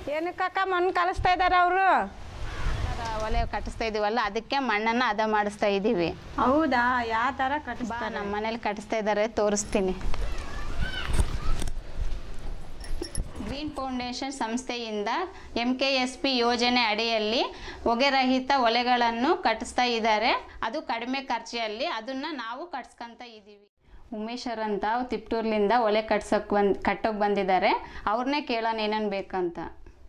ಏನಕ್ಕಕ್ಕ ಮಣ್ಣು ಕಲಿಸ್ತಾ ಇದ್ದಾರೆ ಅವರು ಒಲೆ ಕಟ್ಟಿಸ್ತಾ ಇದೀವಲ್ಲ ಅದಕ್ಕೆ ಮಣ್ಣನ್ನು ಹದ ಮಾಡಿಸ್ತಾ ಇದ್ದೀವಿ ಹೌದಾ ಯಾವ ಥರ ಬಾ ಕಟ್ಟಿಸ್ತಾರೆ ನಮ್ಮ ಮನೇಲಿ ಕಟ್ಟಿಸ್ತಾ ಇದ್ದಾರೆ ತೋರಿಸ್ತೀನಿ ಗ್ರೀನ್ ಫೌಂಡೇಶನ್ ಸಂಸ್ಥೆಯಿಂದ ಎಂ ಕೆ ಎಸ್ ಪಿ ಯೋಜನೆ ಅಡಿಯಲ್ಲಿ ಹೊಗೆರಹಿತ ಒಲೆಗಳನ್ನು ಕಟ್ಟಿಸ್ತಾ ಇದ್ದಾರೆ ಅದು ಕಡಿಮೆ ಖರ್ಚಲ್ಲಿ ಅದನ್ನು ನಾವು ಕಟ್ಸ್ಕೊಂತ ಇದ್ದೀವಿ ಉಮೇಶರ್ ಅಂತ ತಿಪ್ಟೂರ್ಲಿಂದ ಒಲೆ ಕಟ್ಸೋಕೆ ಬಂದು ಕಟ್ಟೋಕೆ ಬಂದಿದ್ದಾರೆ ಅವ್ರನ್ನೇ ಕೇಳೋಣ ಏನೇನು ಬೇಕಂತ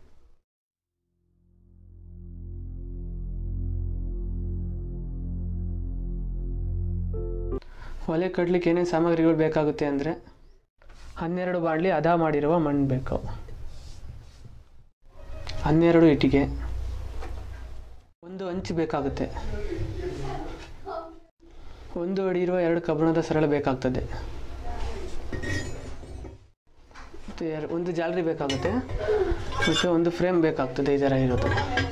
ಒಲೆ ಕಟ್ಟಲಿಕ್ಕೆ ಏನೇನು ಸಾಮಗ್ರಿಗಳು ಬೇಕಾಗುತ್ತೆ ಅಂದರೆ ಹನ್ನೆರಡು ಬಾಣಲಿ ಹದ ಮಾಡಿರುವ ಮಣ್ಣು ಬೇಕು ಹನ್ನೆರಡು ಇಟ್ಟಿಗೆ ಒಂದು ಹಂಚು ಬೇಕಾಗುತ್ತೆ ಒಂದು ಅಡಿ ಇರುವ ಎರಡು ಕಬ್ಬಿಣದ ಸರಳ ಬೇಕಾಗ್ತದೆ ಮತ್ತು ಎರ- ಒಂದು ಜಾಲರಿ ಬೇಕಾಗುತ್ತೆ ಮತ್ತು ಒಂದು ಫ್ರೇಮ್ ಬೇಕಾಗ್ತದೆ ಈ ಥರ ಇರೋದು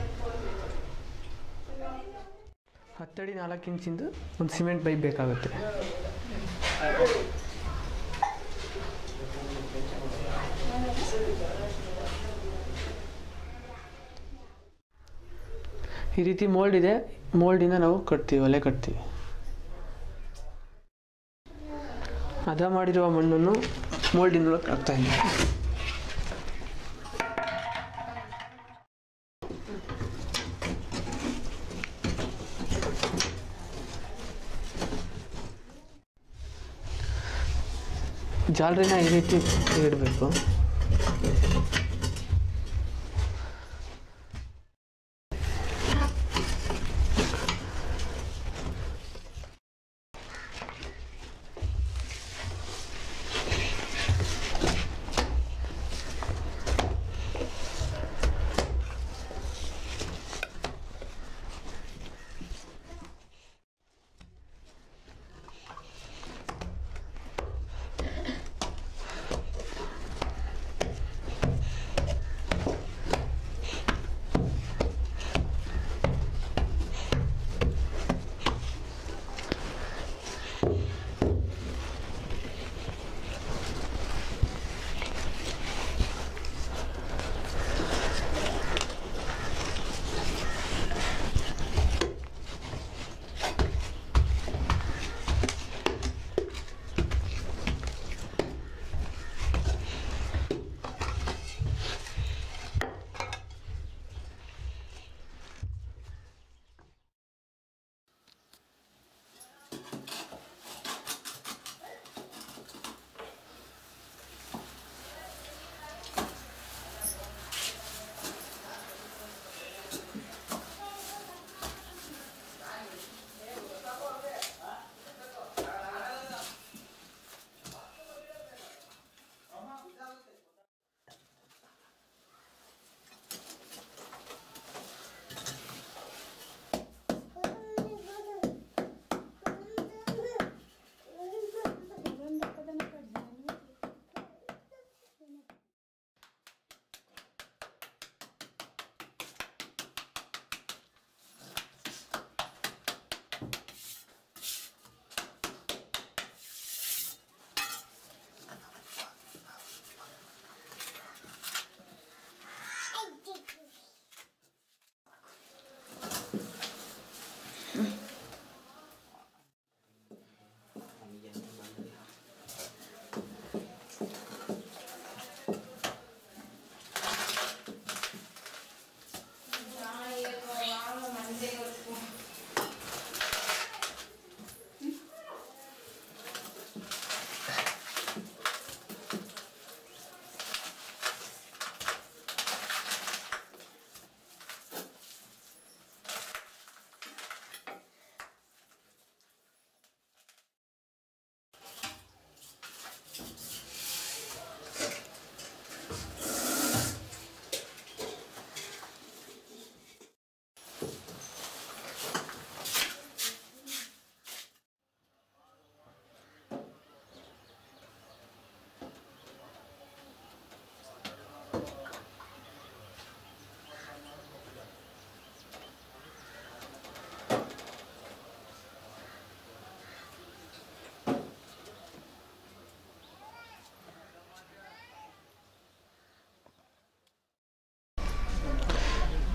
ಹತ್ತಡಿ ನಾಲ್ಕು ಇಂಚಿಂದು ಒಂದು ಸಿಮೆಂಟ್ ಪೈಪ್ ಬೇಕಾಗುತ್ತೆ ಈ ರೀತಿ ಮೋಲ್ಡ್ ಇದೆ ಮೋಲ್ಡಿಂದ ನಾವು ಕಟ್ತೀವಿ ಒಲೆ ಕಟ್ತೀವಿ ಹದ ಮಾಡಿರುವ ಮಣ್ಣನ್ನು ಮೋಲ್ಡಿನೊಳಗೆ ಹಾಕ್ತಾ ಇದ್ದೀವಿ ಜಾಲರಿನ ಈ ರೀತಿ ಇಡಬೇಕು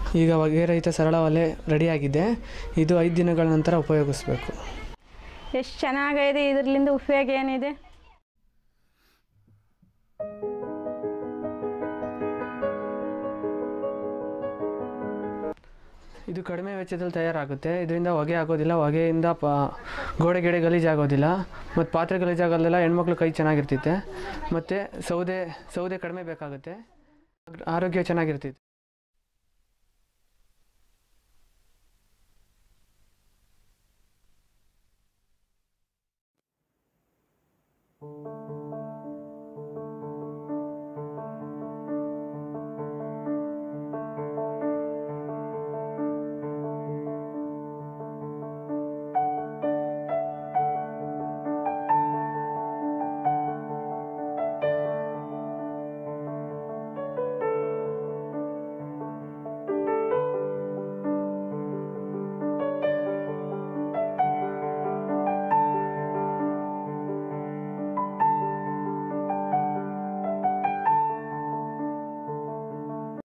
ಈಗ ಹೊಗೆ ರಹಿತ ಸರಳ ಒಲೆ ರೆಡಿಯಾಗಿದೆ ಇದು ಐದು ದಿನಗಳ ನಂತರ ಉಪಯೋಗಿಸ್ಬೇಕು ಎಷ್ಟು ಚೆನ್ನಾಗಿದೆ ಇದರಿಂದ ಉಪಯೋಗ ಏನಿದೆ ಇದು ಕಡಿಮೆ ವೆಚ್ಚದಲ್ಲಿ ತಯಾರಾಗುತ್ತೆ ಇದರಿಂದ ಹೊಗೆ ಆಗೋದಿಲ್ಲ ಹೊಗೆಯಿಂದ ಪ ಗೋಡೆ ಗಿಡೆ ಗಲೀಜಾಗೋದಿಲ್ಲ ಮತ್ತು ಪಾತ್ರೆ ಗಲೀಜಾಗೋದಿಲ್ಲ ಹೆಣ್ಮಕ್ಳು ಕೈ ಚೆನ್ನಾಗಿರ್ತೈತೆ ಮತ್ತು ಸೌದೆ ಸೌದೆ ಕಡಿಮೆ ಬೇಕಾಗುತ್ತೆ ಆರೋಗ್ಯ ಚೆನ್ನಾಗಿರ್ತೈತೆ